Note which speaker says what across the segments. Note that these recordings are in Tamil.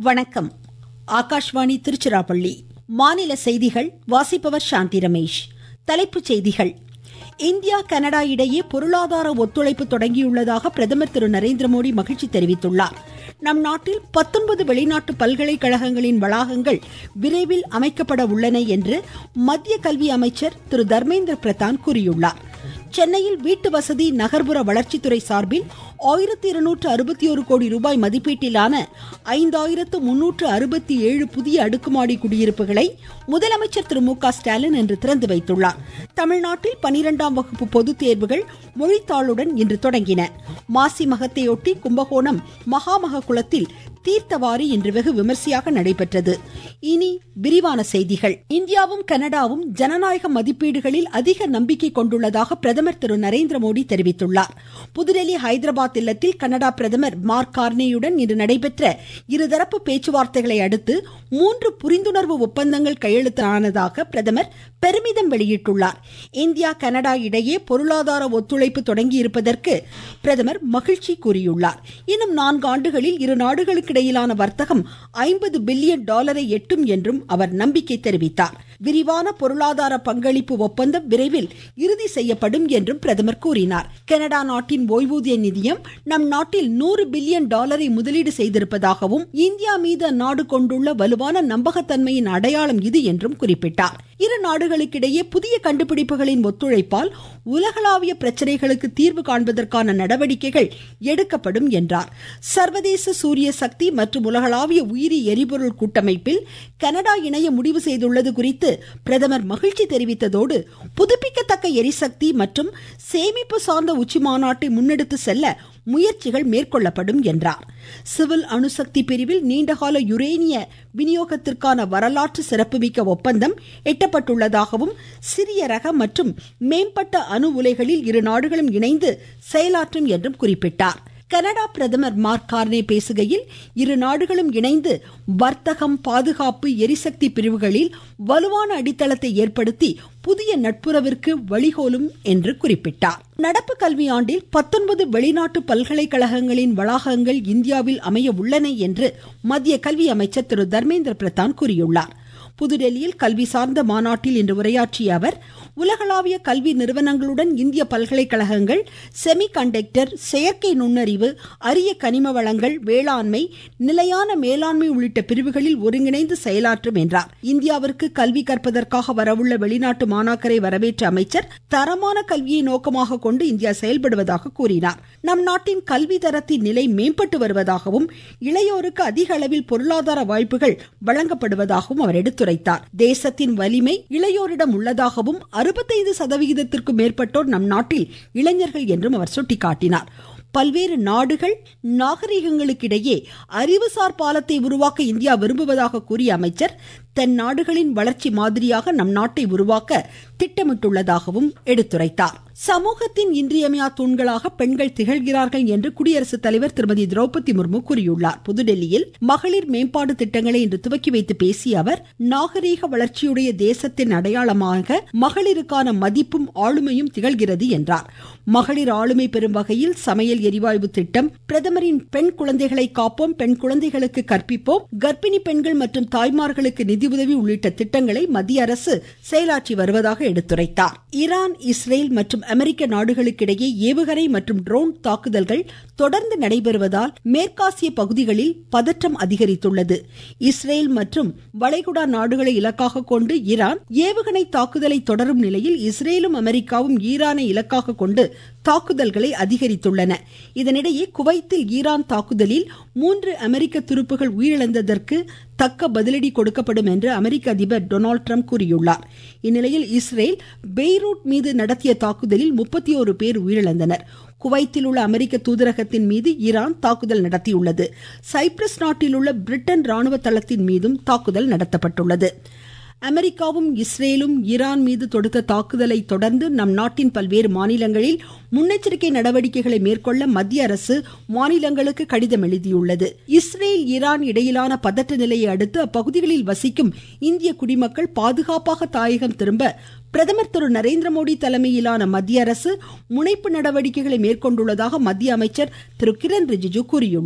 Speaker 1: வணக்கம் ஆகாஷ்வாணி திருச்சிராப்பள்ளி மாநில செய்திகள் வாசிப்பவர் சாந்தி ரமேஷ் தலைப்புச் செய்திகள் இந்தியா கனடா இடையே பொருளாதார ஒத்துழைப்பு தொடங்கியுள்ளதாக பிரதமர் திரு நரேந்திர மோடி மகிழ்ச்சி தெரிவித்துள்ளார் நம் நாட்டில் பத்தொன்பது வெளிநாட்டு பல்கலைக்கழகங்களின் வளாகங்கள் விரைவில் அமைக்கப்பட உள்ளன என்று மத்திய கல்வி அமைச்சர் திரு தர்மேந்திர பிரதான் கூறியுள்ளார் சென்னையில் வீட்டு வசதி நகர்ப்புற வளர்ச்சித்துறை சார்பில் ஆயிரத்தி இருநூற்று அறுபத்தி ஒரு கோடி ரூபாய் மதிப்பீட்டிலான ஐந்தாயிரத்து முன்னூற்று அறுபத்தி ஏழு புதிய அடுக்குமாடி குடியிருப்புகளை முதலமைச்சர் திரு மு க ஸ்டாலின் இன்று திறந்து வைத்துள்ளார் தமிழ்நாட்டில் பனிரெண்டாம் வகுப்பு பொதுத் தேர்வுகள் மொழித்தாளுடன் இன்று தொடங்கின மாசி மகத்தையொட்டி கும்பகோணம் மகாமக குளத்தில் தீர்த்தவாரி இன்று வெகு விமர்சையாக நடைபெற்றது இனி விரிவான செய்திகள் இந்தியாவும் கனடாவும் ஜனநாயக மதிப்பீடுகளில் அதிக நம்பிக்கை கொண்டுள்ளதாக பிரதமர் திரு நரேந்திர மோடி தெரிவித்துள்ளார் புதுடெல்லி ஹைதராபாத் இல்லத்தில் கனடா பிரதமர் மார்க் கார்னேயுடன் இன்று நடைபெற்ற இருதரப்பு பேச்சுவார்த்தைகளை அடுத்து மூன்று புரிந்துணர்வு ஒப்பந்தங்கள் கையெழுத்தானதாக பிரதமர் பெருமிதம் வெளியிட்டுள்ளார் இந்தியா கனடா இடையே பொருளாதார ஒத்துழைப்பு தொடங்கியிருப்பதற்கு பிரதமர் மகிழ்ச்சி கூறியுள்ளார் இன்னும் நான்கு ஆண்டுகளில் இரு நாடுகளுக்கு இடையிலான வர்த்தகம் ஐம்பது பில்லியன் டாலரை எட்டும் என்றும் அவர் நம்பிக்கை தெரிவித்தார் விரிவான பொருளாதார பங்களிப்பு ஒப்பந்தம் விரைவில் இறுதி செய்யப்படும் என்றும் பிரதமர் கூறினார் கனடா நாட்டின் ஓய்வூதிய நிதியம் நம் நாட்டில் நூறு பில்லியன் டாலரை முதலீடு செய்திருப்பதாகவும் இந்தியா மீது அந்நாடு கொண்டுள்ள வலுவான நம்பகத்தன்மையின் அடையாளம் இது என்றும் குறிப்பிட்டார் இரு நாடுகளுக்கிடையே புதிய கண்டுபிடிப்புகளின் ஒத்துழைப்பால் உலகளாவிய பிரச்சனைகளுக்கு தீர்வு காண்பதற்கான நடவடிக்கைகள் எடுக்கப்படும் என்றார் சர்வதேச சூரிய சக்தி மற்றும் உலகளாவிய உயிரி எரிபொருள் கூட்டமைப்பில் கனடா இணைய முடிவு செய்துள்ளது குறித்து பிரதமர் மகிழ்ச்சி தெரிவித்ததோடு புதுப்பிக்கத்தக்க எரிசக்தி மற்றும் சேமிப்பு சார்ந்த உச்சி மாநாட்டை முன்னெடுத்து செல்ல முயற்சிகள் மேற்கொள்ளப்படும் என்றார் சிவில் அணுசக்தி பிரிவில் நீண்டகால யுரேனிய விநியோகத்திற்கான வரலாற்று சிறப்புமிக்க ஒப்பந்தம் எட்டப்பட்டுள்ளதாகவும் சிறிய ரக மற்றும் மேம்பட்ட அணு உலைகளில் இரு நாடுகளும் இணைந்து செயலாற்றும் என்றும் குறிப்பிட்டார் கனடா பிரதமர் மார்க் கார்னே பேசுகையில் இரு நாடுகளும் இணைந்து வர்த்தகம் பாதுகாப்பு எரிசக்தி பிரிவுகளில் வலுவான அடித்தளத்தை ஏற்படுத்தி புதிய நட்புறவிற்கு வழிகோலும் என்று குறிப்பிட்டார் நடப்பு கல்வியாண்டில் பத்தொன்பது வெளிநாட்டு பல்கலைக்கழகங்களின் வளாகங்கள் இந்தியாவில் அமைய உள்ளன என்று மத்திய கல்வி அமைச்சர் திரு தர்மேந்திர பிரதான் கூறியுள்ளார் புதுடெல்லியில் கல்வி சார்ந்த மாநாட்டில் இன்று உரையாற்றிய அவர் உலகளாவிய கல்வி நிறுவனங்களுடன் இந்திய பல்கலைக்கழகங்கள் செமி கண்டக்டர் செயற்கை நுண்ணறிவு அரிய கனிம வளங்கள் வேளாண்மை நிலையான மேலாண்மை உள்ளிட்ட பிரிவுகளில் ஒருங்கிணைந்து செயலாற்றும் என்றார் இந்தியாவிற்கு கல்வி கற்பதற்காக வரவுள்ள வெளிநாட்டு மாணாக்கரை வரவேற்ற அமைச்சர் தரமான கல்வியை நோக்கமாக கொண்டு இந்தியா செயல்படுவதாக கூறினார் நம் நாட்டின் கல்வி தரத்தின் நிலை மேம்பட்டு வருவதாகவும் இளையோருக்கு அதிக அளவில் பொருளாதார வாய்ப்புகள் வழங்கப்படுவதாகவும் அவர் எடுத்துரைத்தார் தேசத்தின் வலிமை இளையோரிடம் உள்ளதாகவும் அறுபத்தைந்து சதவிகிதத்திற்கும் மேற்பட்டோர் நம் நாட்டில் இளைஞர்கள் என்றும் அவர் சுட்டிக்காட்டினார் பல்வேறு நாடுகள் நாகரிகங்களுக்கிடையே அறிவுசார் பாலத்தை உருவாக்க இந்தியா விரும்புவதாக கூறிய அமைச்சர் தன் நாடுகளின் வளர்ச்சி மாதிரியாக நம் நாட்டை உருவாக்க திட்டமிட்டுள்ளதாகவும் எடுத்துரைத்தார் சமூகத்தின் இன்றியமையா தூண்களாக பெண்கள் திகழ்கிறார்கள் என்று குடியரசுத் தலைவர் திருமதி திரௌபதி முர்மு கூறியுள்ளார் புதுடெல்லியில் மகளிர் மேம்பாடு திட்டங்களை இன்று துவக்கி வைத்து பேசிய அவர் நாகரீக வளர்ச்சியுடைய தேசத்தின் அடையாளமாக மகளிருக்கான மதிப்பும் ஆளுமையும் திகழ்கிறது என்றார் மகளிர் ஆளுமை பெறும் வகையில் சமையல் எரிவாயு திட்டம் பிரதமரின் பெண் குழந்தைகளை காப்போம் பெண் குழந்தைகளுக்கு கற்பிப்போம் கர்ப்பிணி பெண்கள் மற்றும் தாய்மார்களுக்கு நிதியுதவி உள்ளிட்ட திட்டங்களை மத்திய அரசு செயலாற்றி வருவதாக எடுத்துரைத்தார் ஈரான் இஸ்ரேல் மற்றும் அமெரிக்க நாடுகளுக்கிடையே ஏவுகணை மற்றும் ட்ரோன் தாக்குதல்கள் தொடர்ந்து நடைபெறுவதால் மேற்காசிய பகுதிகளில் பதற்றம் அதிகரித்துள்ளது இஸ்ரேல் மற்றும் வளைகுடா நாடுகளை இலக்காக கொண்டு ஈரான் ஏவுகணை தாக்குதலை தொடரும் நிலையில் இஸ்ரேலும் அமெரிக்காவும் ஈரானை இலக்காக கொண்டு தாக்குதல்களை அதிகரித்துள்ளன இதனிடையே குவைத்தில் ஈரான் தாக்குதலில் மூன்று அமெரிக்க துருப்புகள் உயிரிழந்ததற்கு தக்க பதிலடி கொடுக்கப்படும் என்று அமெரிக்க அதிபர் டொனால்ட் ட்ரம்ப் கூறியுள்ளார் இந்நிலையில் இஸ்ரேல் பெய்ரூட் மீது நடத்திய தாக்குதலில் முப்பத்தி ஒரு பேர் உயிரிழந்தனர் குவைத்தில் உள்ள அமெரிக்க தூதரகத்தின் மீது ஈரான் தாக்குதல் நடத்தியுள்ளது சைப்ரஸ் நாட்டில் உள்ள பிரிட்டன் ராணுவ தளத்தின் மீதும் தாக்குதல் நடத்தப்பட்டுள்ளது அமெரிக்காவும் இஸ்ரேலும் ஈரான் மீது தொடுத்த தாக்குதலை தொடர்ந்து நம் நாட்டின் பல்வேறு மாநிலங்களில் முன்னெச்சரிக்கை நடவடிக்கைகளை மேற்கொள்ள மத்திய அரசு மாநிலங்களுக்கு கடிதம் எழுதியுள்ளது இஸ்ரேல் ஈரான் இடையிலான பதற்ற நிலையை அடுத்து அப்பகுதிகளில் வசிக்கும் இந்திய குடிமக்கள் பாதுகாப்பாக தாயகம் திரும்ப பிரதமர் திரு நரேந்திர மோடி தலைமையிலான மத்திய அரசு முனைப்பு நடவடிக்கைகளை மேற்கொண்டுள்ளதாக மத்திய அமைச்சர் திரு கிரண் ரிஜிஜு கூறியுள்ளார்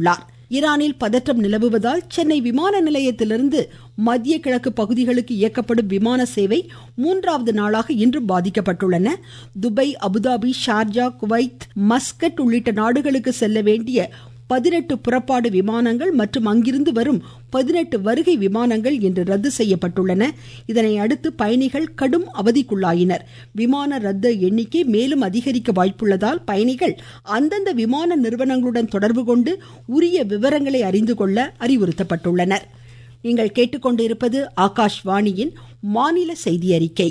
Speaker 1: ஈரானில் பதற்றம் நிலவுவதால் சென்னை விமான நிலையத்திலிருந்து மத்திய கிழக்கு பகுதிகளுக்கு இயக்கப்படும் விமான சேவை மூன்றாவது நாளாக இன்று பாதிக்கப்பட்டுள்ளன Dubai Abu Dhabi Sharjah Kuwait Muscat உள்ளிட்ட நாடுகளுக்கு செல்ல வேண்டிய பதினெட்டு புறப்பாடு விமானங்கள் மற்றும் அங்கிருந்து வரும் பதினெட்டு வருகை விமானங்கள் இன்று ரத்து செய்யப்பட்டுள்ளன இதனை அடுத்து பயணிகள் கடும் அவதிக்குள்ளாயினர் விமான ரத்து எண்ணிக்கை மேலும் அதிகரிக்க வாய்ப்புள்ளதால் பயணிகள் அந்தந்த விமான நிறுவனங்களுடன் தொடர்பு கொண்டு உரிய விவரங்களை அறிந்து கொள்ள அறிவுறுத்தப்பட்டுள்ளனர் நீங்கள் கேட்டுக்கொண்டிருப்பது ஆகாஷ்வாணியின் மாநில செய்தி அறிக்கை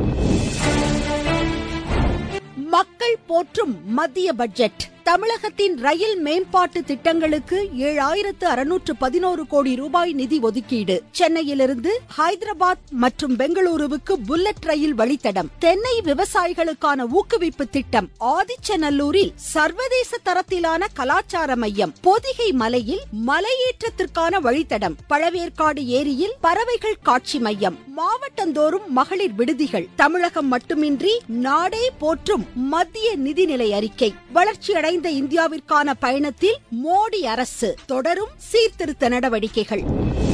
Speaker 1: மக்கள் போற்றும் மத்திய பட்ஜெட் தமிழகத்தின் ரயில் மேம்பாட்டு திட்டங்களுக்கு ஏழாயிரத்து அறுநூற்று பதினோரு கோடி ரூபாய் நிதி ஒதுக்கீடு சென்னையிலிருந்து ஹைதராபாத் மற்றும் பெங்களூருவுக்கு புல்லட் ரயில் வழித்தடம் தென்னை விவசாயிகளுக்கான ஊக்குவிப்பு திட்டம் ஆதிச்சநல்லூரில் சர்வதேச தரத்திலான கலாச்சார மையம் பொதிகை மலையில் மலையேற்றத்திற்கான வழித்தடம் பழவேற்காடு ஏரியில் பறவைகள் காட்சி மையம் மாவட்டந்தோறும் மகளிர் விடுதிகள் தமிழகம் மட்டுமின்றி நாடே போற்றும் மத்திய நிதிநிலை அறிக்கை வளர்ச்சியடை அடைந்த இந்தியாவிற்கான பயணத்தில் மோடி அரசு தொடரும் சீர்திருத்த நடவடிக்கைகள்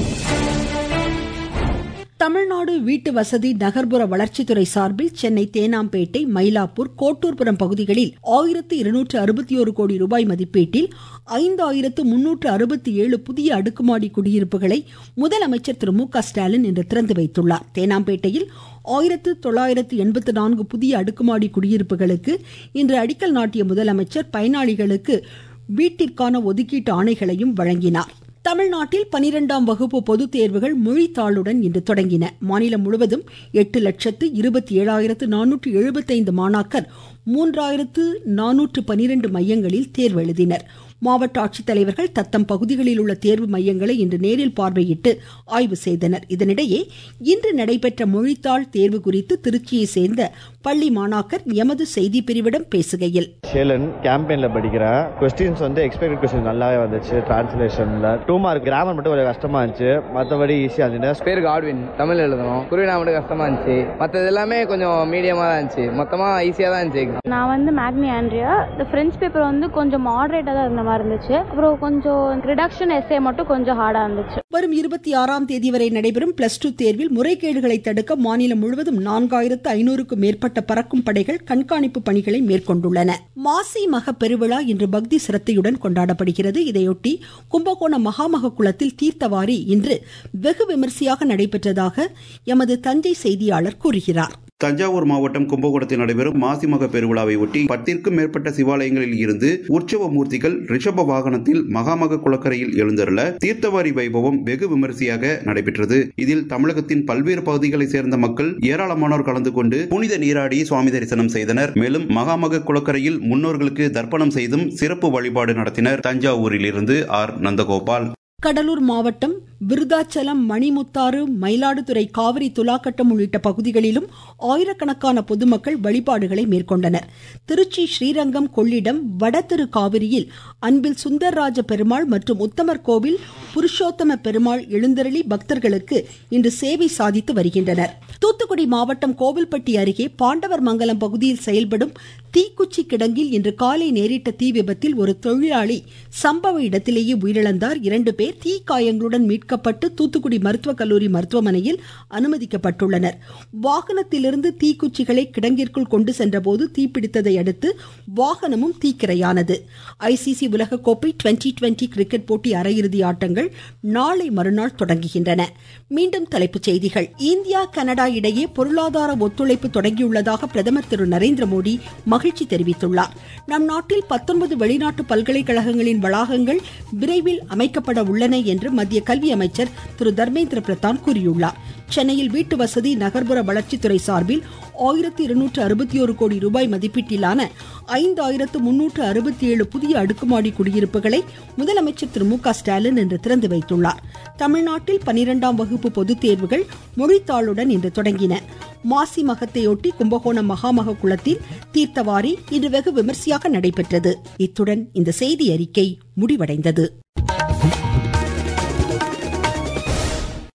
Speaker 1: தமிழ்நாடு வீட்டு வசதி நகர்ப்புற வளர்ச்சித்துறை சார்பில் சென்னை தேனாம்பேட்டை மயிலாப்பூர் கோட்டூர்புரம் பகுதிகளில் ஆயிரத்து இருநூற்று அறுபத்தி ஒரு கோடி ரூபாய் மதிப்பீட்டில் ஐந்தாயிரத்து முன்னூற்று அறுபத்தி ஏழு புதிய அடுக்குமாடி குடியிருப்புகளை முதலமைச்சர் திரு மு க ஸ்டாலின் இன்று திறந்து வைத்துள்ளார் தேனாம்பேட்டையில் ஆயிரத்து தொள்ளாயிரத்து எண்பத்து நான்கு புதிய அடுக்குமாடி குடியிருப்புகளுக்கு இன்று அடிக்கல் நாட்டிய முதலமைச்சர் பயனாளிகளுக்கு வீட்டிற்கான ஒதுக்கீட்டு ஆணைகளையும் வழங்கினார் தமிழ்நாட்டில் பனிரெண்டாம் வகுப்பு பொதுத் தேர்வுகள் மொழித்தாளுடன் இன்று தொடங்கின மாநிலம் முழுவதும் எட்டு லட்சத்து இருபத்தி ஏழாயிரத்து நானூற்று எழுபத்தைந்து மாணாக்கர் மூன்றாயிரத்து நானூற்று பனிரெண்டு மையங்களில் தேர்வு எழுதினர் மாவட்ட ஆட்சித்தலைவர்கள் தத்தம் பகுதிகளில் உள்ள தேர்வு மையங்களை இன்று நேரில் பார்வையிட்டு ஆய்வு செய்தனர் இதனிடையே இன்று நடைபெற்ற மொழித்தாள் தேர்வு குறித்து திருச்சியை சேர்ந்த பள்ளி மாணாக்கர் எமது செய்தி பிரிவிடம் பேசுகையில்
Speaker 2: ஷேலன் கேம்பெயின்ல படிக்கிறேன் கொஸ்டின்ஸ் வந்து எக்ஸ்பெக்டட் கொஸ்டின் நல்லாவே வந்துச்சு டிரான்ஸ்லேஷன்ல டூ மார்க் கிராமர் மட்டும் கொஞ்சம் கஷ்டமா இருந்துச்சு மற்றபடி ஈஸியா இருந்துச்சு
Speaker 3: பேர் காட்வின் தமிழ் எழுதணும் குருவினா மட்டும் கஷ்டமா இருந்துச்சு மற்றது எல்லாமே கொஞ்சம் மீடியமா தான் இருந்துச்சு மொத்தமா ஈஸியா தான் இருந்துச்சு
Speaker 4: நான் வந்து மேக்னி ஆண்ட்ரியா இந்த ஃப்ரெஞ்ச் பேப்பர் வந்து கொஞ்சம் மாடரேட்டாக தான் இருந்த மாதிரி இருந்துச்சு அப்புறம் கொஞ்சம் ரிடக்ஷன் எஸ்ஏ மட்டும் கொஞ்சம் ஹார்டாக இருந்துச்சு
Speaker 1: வரும் இருபத்தி ஆறாம் தேதி வரை நடைபெறும் பிளஸ் டூ தேர்வில் முறைகேடுகளை தடுக்க மாநிலம் முழுவதும் நான்காயிரத்து ஐநூறுக்கும் மேற்பட்ட பறக்கும் படைகள் கண்காணிப்பு பணிகளை மேற்கொண்டுள்ளன மாசி மக பெருவிழா இன்று பக்தி சிரத்தையுடன் கொண்டாடப்படுகிறது இதையொட்டி கும்பகோணம் மகாமக குளத்தில் தீர்த்தவாரி இன்று வெகு விமரிசையாக நடைபெற்றதாக எமது தஞ்சை செய்தியாளர் கூறுகிறார்
Speaker 5: தஞ்சாவூர் மாவட்டம் கும்பகோணத்தில் நடைபெறும் மாசிமக பெருவிழாவை ஒட்டி பத்திற்கும் மேற்பட்ட சிவாலயங்களில் இருந்து உற்சவ மூர்த்திகள் ரிஷப வாகனத்தில் மகாமக குளக்கரையில் எழுந்தருள தீர்த்தவாரி வைபவம் வெகு விமரிசையாக நடைபெற்றது இதில் தமிழகத்தின் பல்வேறு பகுதிகளைச் சேர்ந்த மக்கள் ஏராளமானோர் கலந்து கொண்டு புனித நீராடி சுவாமி தரிசனம் செய்தனர் மேலும் மகாமக குளக்கரையில் முன்னோர்களுக்கு தர்ப்பணம் செய்தும் சிறப்பு வழிபாடு நடத்தினர் தஞ்சாவூரில் இருந்து ஆர் நந்தகோபால்
Speaker 1: கடலூர் மாவட்டம் விருதாச்சலம் மணிமுத்தாறு மயிலாடுதுறை காவிரி துலாக்கட்டம் உள்ளிட்ட பகுதிகளிலும் ஆயிரக்கணக்கான பொதுமக்கள் வழிபாடுகளை மேற்கொண்டனர் திருச்சி ஸ்ரீரங்கம் கொள்ளிடம் வடதிரு காவிரியில் அன்பில் சுந்தர்ராஜ பெருமாள் மற்றும் உத்தமர் கோவில் புருஷோத்தம பெருமாள் எழுந்தருளி பக்தர்களுக்கு இன்று சேவை சாதித்து வருகின்றனர் தூத்துக்குடி மாவட்டம் கோவில்பட்டி அருகே பாண்டவர் மங்கலம் பகுதியில் செயல்படும் தீக்குச்சி கிடங்கில் இன்று காலை நேரிட்ட தீ விபத்தில் ஒரு தொழிலாளி சம்பவ இடத்திலேயே உயிரிழந்தார் இரண்டு பேர் தீ காயங்களுடன் மீட்கப்பட்டு தூத்துக்குடி மருத்துவக் கல்லூரி மருத்துவமனையில் அனுமதிக்கப்பட்டுள்ளனர் வாகனத்திலிருந்து தீக்குச்சிகளை கிடங்கிற்குள் கொண்டு சென்றபோது தீப்பிடித்ததை அடுத்து வாகனமும் தீக்கிரையானது ஐசிசி உலகக்கோப்பை டுவெண்டி டுவெண்டி கிரிக்கெட் போட்டி அரையிறுதி ஆட்டங்கள் நாளை மறுநாள் தொடங்குகின்றன மீண்டும் தலைப்புச் செய்திகள் இந்தியா கனடா இடையே பொருளாதார ஒத்துழைப்பு தொடங்கியுள்ளதாக பிரதமர் திரு நரேந்திர மோடி மகிழ்ச்சி தெரிவித்துள்ளார் நம் நாட்டில் பத்தொன்பது வெளிநாட்டு பல்கலைக்கழகங்களின் வளாகங்கள் விரைவில் அமைக்கப்பட உள்ளன என்று மத்திய கல்வி அமைச்சர் திரு தர்மேந்திர பிரதான் கூறியுள்ளார் சென்னையில் வீட்டு வசதி நகர்ப்புற வளர்ச்சித்துறை சார்பில் ஆயிரத்தி இருநூற்று அறுபத்தி ஒரு கோடி ரூபாய் மதிப்பீட்டிலான ஐந்தாயிரத்து முன்னூற்று அறுபத்தி ஏழு புதிய அடுக்குமாடி குடியிருப்புகளை முதலமைச்சர் திரு மு க ஸ்டாலின் இன்று திறந்து வைத்துள்ளார் தமிழ்நாட்டில் பனிரெண்டாம் வகுப்பு பொதுத் தேர்வுகள் மொழித்தாளுடன் இன்று தொடங்கின மாசி மகத்தையொட்டி கும்பகோணம் மகாமக குளத்தில் தீர்த்தவாரி இன்று வெகு விமர்சையாக நடைபெற்றது இத்துடன் இந்த செய்தி அறிக்கை முடிவடைந்தது